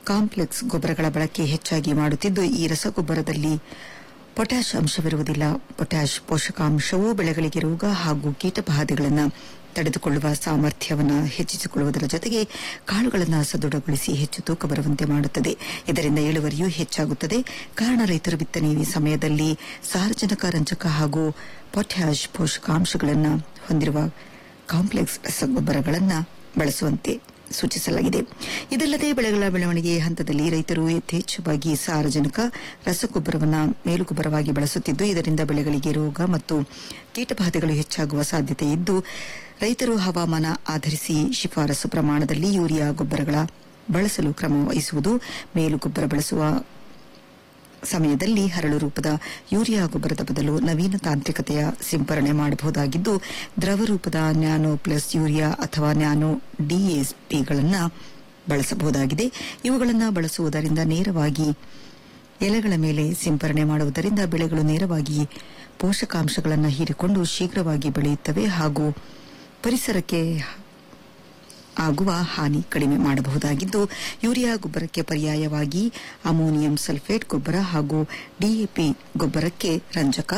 complex ಗೊಬ್ಬರಗಳ ಬಳಕೆ ಹೆಚ್ಚಾಗಿ ಮಾಡುತ್ತಿದ್ದು ಈ ರಸಗೊಬ್ಬರದಲ್ಲಿ ಪೊಟ್ಯಾಷ್ ಅಂಶವಿರುವುದಿಲ್ಲ ಪೊಟ್ಯಾಷ್ ಪೋಷಕಾಂಶವು ಬೆಳೆಗಳಿಗೆ ರೋಗ ಹಾಗೂ ಕೀಟಬಾಧೆಗಳನ್ನು ತಡೆದುಕೊಳ್ಳುವ ಸಾಮರ್ಥ್ಯವನ್ನು ಹೆಚ್ಚಿಸಿಕೊಳ್ಳುವುದರ ಜೊತೆಗೆ ಕಾಳುಗಳನ್ನು ಸದೃಢಗೊಳಿಸಿ ಹೆಚ್ಚು ತೂಕ ಬರುವಂತೆ ಮಾಡುತ್ತದೆ ಇದರಿಂದ ಇಳುವರಿಯೂ ಹೆಚ್ಚಾಗುತ್ತದೆ ಕಾರಣ ರೈತರು ಬಿತ್ತನೆ ಸಮಯದಲ್ಲಿ ಸಾರಜನಕ ರಂಜಕ ಹಾಗೂ ಪೊಟ್ಯಾಷ್ ಪೋಷಕಾಂಶಗಳನ್ನು ಹೊಂದಿರುವ ಕಾಂಪ್ಲೆಕ್ಸ್ ರಸಗೊಬ್ಬರಗಳನ್ನು ಬಳಸುವಂತೆ ಸೂಚಿಸಲಾಗಿದೆ ಇದಲ್ಲದೆ ಬೆಳೆಗಳ ಬೆಳವಣಿಗೆ ಹಂತದಲ್ಲಿ ರೈತರು ಯಥೇಚ್ಛವಾಗಿ ಸಾರಜನಕ ರಸಗೊಬ್ಬರವನ್ನು ಮೇಲುಗೊಬ್ಬರವಾಗಿ ಬಳಸುತ್ತಿದ್ದು ಇದರಿಂದ ಬೆಳೆಗಳಿಗೆ ರೋಗ ಮತ್ತು ಕೀಟಬಾಧೆಗಳು ಹೆಚ್ಚಾಗುವ ಸಾಧ್ಯತೆ ಇದ್ದು ರೈತರು ಹವಾಮಾನ ಆಧರಿಸಿ ಶಿಫಾರಸು ಪ್ರಮಾಣದಲ್ಲಿ ಯೂರಿಯಾ ಗೊಬ್ಬರಗಳ ಬಳಸಲು ಕ್ರಮ ವಹಿಸುವುದು ಮೇಲುಗೊಬ್ಬರ ಬಳಸುವ ಸಮಯದಲ್ಲಿ ಹರಳು ರೂಪದ ಯೂರಿಯಾ ಗೊಬ್ಬರದ ಬದಲು ನವೀನ ತಾಂತ್ರಿಕತೆಯ ಸಿಂಪರಣೆ ಮಾಡಬಹುದಾಗಿದ್ದು ದ್ರವ ರೂಪದ ನ್ಯಾನೋ ಪ್ಲಸ್ ಯೂರಿಯಾ ಅಥವಾ ನ್ಯಾನೋ ಡಿಎಸ್ಪಿಗಳನ್ನು ಬಳಸಬಹುದಾಗಿದೆ ಇವುಗಳನ್ನು ಬಳಸುವುದರಿಂದ ನೇರವಾಗಿ ಎಲೆಗಳ ಮೇಲೆ ಸಿಂಪರಣೆ ಮಾಡುವುದರಿಂದ ಬೆಳೆಗಳು ನೇರವಾಗಿ ಪೋಷಕಾಂಶಗಳನ್ನು ಹೀರಿಕೊಂಡು ಶೀಘ್ರವಾಗಿ ಬೆಳೆಯುತ್ತವೆ ಹಾಗೂ ಪರಿಸರಕ್ಕೆ ಆಗುವ ಹಾನಿ ಕಡಿಮೆ ಮಾಡಬಹುದಾಗಿದ್ದು ಯೂರಿಯಾ ಗೊಬ್ಬರಕ್ಕೆ ಪರ್ಯಾಯವಾಗಿ ಅಮೋನಿಯಂ ಸಲ್ಫೇಟ್ ಗೊಬ್ಬರ ಹಾಗೂ ಡಿಎಪಿ ಗೊಬ್ಬರಕ್ಕೆ ರಂಜಕ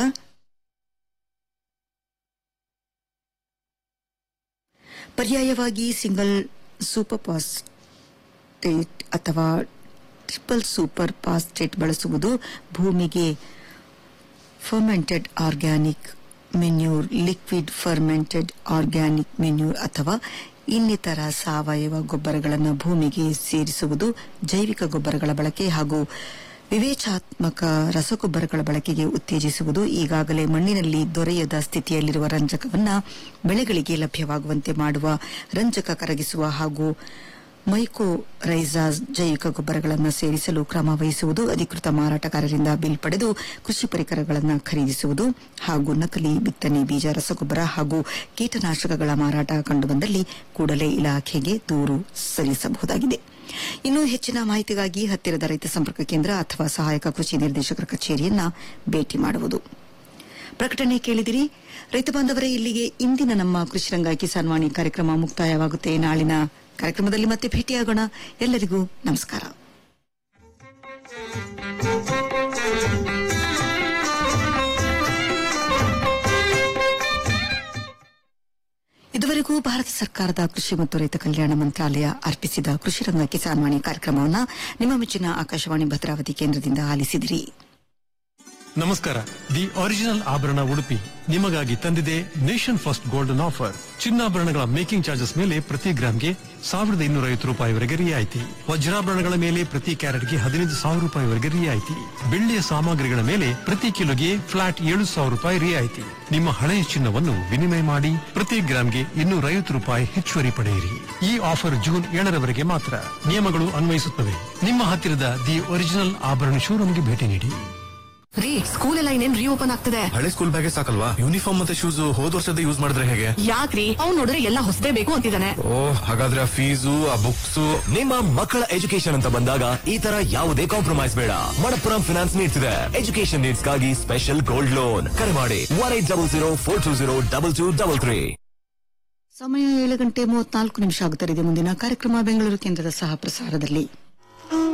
ಪರ್ಯಾಯವಾಗಿ ಸಿಂಗಲ್ ಸೂಪರ್ ಫಾಸ್ಫೇಟ್ ಅಥವಾ ಟ್ರಿಪಲ್ ಸೂಪರ್ ಫಾಸ್ಫೇಟ್ ಬಳಸುವುದು ಭೂಮಿಗೆ fermented organic manure liquid fermented organic manure ಅಥವಾ ಇನ್ನಿತರ ಸಾವಯವ ಗೊಬ್ಬರಗಳನ್ನು ಭೂಮಿಗೆ ಸೇರಿಸುವುದು ಜೈವಿಕ ಗೊಬ್ಬರಗಳ ಬಳಕೆ ಹಾಗೂ ವಿವೇಚಾತ್ಮಕ ರಸಗೊಬ್ಬರಗಳ ಬಳಕೆಗೆ ಉತ್ತೇಜಿಸುವುದು ಈಗಾಗಲೇ ಮಣ್ಣಿನಲ್ಲಿ ದೊರೆಯದ ಸ್ಥಿತಿಯಲ್ಲಿರುವ ರಂಜಕವನ್ನು ಬೆಳೆಗಳಿಗೆ ಲಭ್ಯವಾಗುವಂತೆ ಮಾಡುವ ರಂಜಕ ಕರಗಿಸುವ ಹಾಗೂ ಮೈಕೋರೈಸಾಸ್ ಜೈವಿಕ ಗೊಬ್ಬರಗಳನ್ನು ಸೇರಿಸಲು ಕ್ರಮ ವಹಿಸುವುದು ಅಧಿಕೃತ ಮಾರಾಟಗಾರರಿಂದ ಬಿಲ್ ಪಡೆದು ಕೃಷಿ ಪರಿಕರಗಳನ್ನು ಖರೀದಿಸುವುದು ಹಾಗೂ ನಕಲಿ ಬಿತ್ತನೆ ಬೀಜ ರಸಗೊಬ್ಬರ ಹಾಗೂ ಕೀಟನಾಶಕಗಳ ಮಾರಾಟ ಕಂಡುಬಂದಲ್ಲಿ ಕೂಡಲೇ ಇಲಾಖೆಗೆ ದೂರು ಸಲ್ಲಿಸಬಹುದಾಗಿದೆ ಇನ್ನು ಹೆಚ್ಚಿನ ಮಾಹಿತಿಗಾಗಿ ಹತ್ತಿರದ ರೈತ ಸಂಪರ್ಕ ಕೇಂದ್ರ ಅಥವಾ ಸಹಾಯಕ ಕೃಷಿ ನಿರ್ದೇಶಕರ ಕಚೇರಿಯನ್ನ ಭೇಟಿ ಮಾಡುವುದು ಪ್ರಕಟಣೆ ಕೇಳಿದಿರಿ ರೈತ ಬಾಂಧವರೇ ಇಲ್ಲಿಗೆ ಇಂದಿನ ನಮ್ಮ ಕೃಷಿರಂಗ ಕಿಸಾನ್ ವಾಣಿ ಕಾರ್ಯಕ್ರಮ ಮುಕ್ತಾಯವಾಗುತ್ತೆ ನಾಳಿನ ಕಾರ್ಯಕ್ರಮದಲ್ಲಿ ಮತ್ತೆ ಭೇಟಿಯಾಗೋಣ ಎಲ್ಲರಿಗೂ ನಮಸ್ಕಾರ ಇದುವರೆಗೂ ಭಾರತ ಸರ್ಕಾರದ ಕೃಷಿ ಮತ್ತು ರೈತ ಕಲ್ಯಾಣ ಮಂತ್ರಾಲಯ ಅರ್ಪಿಸಿದ ಕೃಷಿರಂಗ ಕಿಸಾನ್ ವಾಣಿ ಕಾರ್ಯಕ್ರಮವನ್ನು ನಿಮ್ಮ ಮೆಚ್ಚಿನ ಆಕಾಶವಾಣಿ ಭದ್ರಾವತಿ ಕೇಂದ್ರದಿಂದ ಆಲಿಸಿದಿರಿ ನಮಸ್ಕಾರ ದಿ ಒರಿಜಿನಲ್ ಆಭರಣ ಉಡುಪಿ ನಿಮಗಾಗಿ ತಂದಿದೆ ನೇಷನ್ ಫಸ್ಟ್ ಗೋಲ್ಡನ್ ಆಫರ್ ಚಿನ್ನಾಭರಣಗಳ ಮೇಕಿಂಗ್ ಚಾರ್ಜಸ್ ಮೇಲೆ ಪ್ರತಿ ಗ್ರಾಮ್ಗೆ ಸಾವಿರದ ಇನ್ನೂರ ಐವತ್ತು ರೂಪಾಯಿವರೆಗೆ ರಿಯಾಯಿತಿ ವಜ್ರಾಭರಣಗಳ ಮೇಲೆ ಪ್ರತಿ ಕ್ಯಾರೆಟ್ಗೆ ಹದಿನೈದು ಸಾವಿರ ರೂಪಾಯಿವರೆಗೆ ರಿಯಾಯಿತಿ ಬೆಳ್ಳಿಯ ಸಾಮಗ್ರಿಗಳ ಮೇಲೆ ಪ್ರತಿ ಕಿಲೋಗೆ ಫ್ಲಾಟ್ ಏಳು ಸಾವಿರ ರೂಪಾಯಿ ರಿಯಾಯಿತಿ ನಿಮ್ಮ ಹಳೆಯ ಚಿನ್ನವನ್ನು ವಿನಿಮಯ ಮಾಡಿ ಪ್ರತಿ ಗ್ರಾಮ್ಗೆ ಇನ್ನೂರ ಐವತ್ತು ರೂಪಾಯಿ ಹೆಚ್ಚುವರಿ ಪಡೆಯಿರಿ ಈ ಆಫರ್ ಜೂನ್ ಏಳರವರೆಗೆ ಮಾತ್ರ ನಿಯಮಗಳು ಅನ್ವಯಿಸುತ್ತವೆ ನಿಮ್ಮ ಹತ್ತಿರದ ದಿ ಒರಿಜಿನಲ್ ಆಭರಣ ಶೋರೂಮ್ಗೆ ಭೇಟಿ ನೀಡಿ ರೀ ಸ್ಕೂಲ್ ಎಲ್ಲ ಇನ್ನೇನ್ ರೀಓಪನ್ ಆಗ್ತದೆ ಹಳೆ ಸ್ಕೂಲ್ ಬ್ಯಾಗೆ ಸಾಕಲ್ವಾ ಯೂನಿಫಾರ್ಮ್ ಮತ್ತೆ ಶೂಸ್ ಹೋದ್ ವರ್ಷದ ಯೂಸ್ ಮಾಡಿದ್ರೆ ಹೇಗೆ ಯಾಕ್ರಿ ಅವ್ನ್ ನೋಡಿದ್ರೆ ಎಲ್ಲ ಹೊಸದೇ ಬೇಕು ಅಂತಿದ್ದಾನೆ ಓ ಹಾಗಾದ್ರೆ ಆ ಫೀಸು ಆ ಬುಕ್ಸ್ ನಿಮ್ಮ ಮಕ್ಕಳ ಎಜುಕೇಶನ್ ಅಂತ ಬಂದಾಗ ಈ ತರ ಯಾವುದೇ ಕಾಂಪ್ರಮೈಸ್ ಬೇಡ ಮಣಪ್ಪುರಂ ಫಿನಾನ್ಸ್ ನೀಡ್ತಿದೆ ಎಜುಕೇಶನ್ ನೀಡ್ಸ್ ಗಾಗಿ ಸ್ಪೆಷಲ್ ಗೋಲ್ಡ್ ಲೋನ್ ಕರೆ ಮಾಡಿ one eight double zero four two zero double two double three ಸಮಯ ಏಳು ಗಂಟೆ ಮೂವತ್ನಾಲ್ಕು ನಿಮಿಷ ಆಗುತ್ತದೆ ಮುಂದಿನ ಕಾರ್ಯಕ್ರಮ ಬೆಂಗಳೂರು ಕೇಂದ್ರದ ಸಹ ಪ್ರಸಾರದಲ್ಲಿ